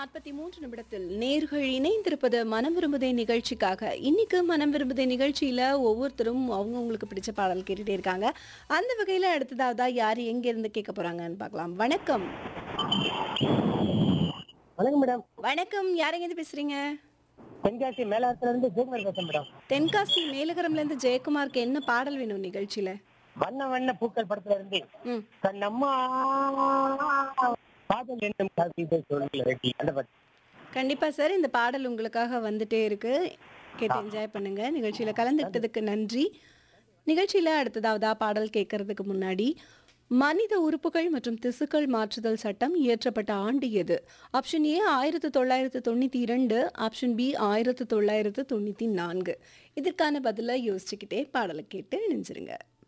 நாற்பத்தி மூன்று நிமிடத்தில் நேர்கள் இணைந்திருப்பது மனம் விரும்புதே நிகழ்ச்சிக்காக இன்னைக்கு மனம் விரும்புதே நிகழ்ச்சியில ஒவ்வொருத்தரும் அவங்கவுங்களுக்கு பிடிச்ச பாடல் கேட்டுட்டே இருக்காங்க அந்த வகையில அடுத்ததாவதா யார் எங்க இருந்து கேட்க போறாங்கன்னு பார்க்கலாம் வணக்கம் வணக்கம் மேடம் வணக்கம் யாரெங்க இருந்து பேசுறீங்க தென்காசி மேலாத்துல இருந்து ஜெயக்குமார் பேசுறேன் மேடம் தென்காசி மேலகரம்ல இருந்து ஜெயக்குமாருக்கு என்ன பாடல் வேணும் நிகழ்ச்சியில வண்ண வண்ண பூக்கள் படத்துல இருந்து ம் கண்ணம்மா காதல் என்னும் கவிதை சொல்ல ரெட்டி அந்த பாட்டு கண்டிப்பா சார் இந்த பாடல் உங்களுக்காக வந்துட்டே இருக்கு கேட்டு என்ஜாய் பண்ணுங்க நிகழ்ச்சியில கலந்துக்கிட்டதுக்கு நன்றி நிகழ்ச்சியில அடுத்ததாவதா பாடல் கேட்கறதுக்கு முன்னாடி மனித உறுப்புகள் மற்றும் திசுக்கள் மாற்றுதல் சட்டம் இயற்றப்பட்ட ஆண்டு எது ஆப்ஷன் ஏ ஆயிரத்து தொள்ளாயிரத்து தொண்ணூற்றி இரண்டு ஆப்ஷன் பி ஆயிரத்து தொள்ளாயிரத்து தொண்ணூற்றி நான்கு இதற்கான பதிலை யோசிச்சுக்கிட்டே பாடலை கேட்டு இணைஞ்சிருங்க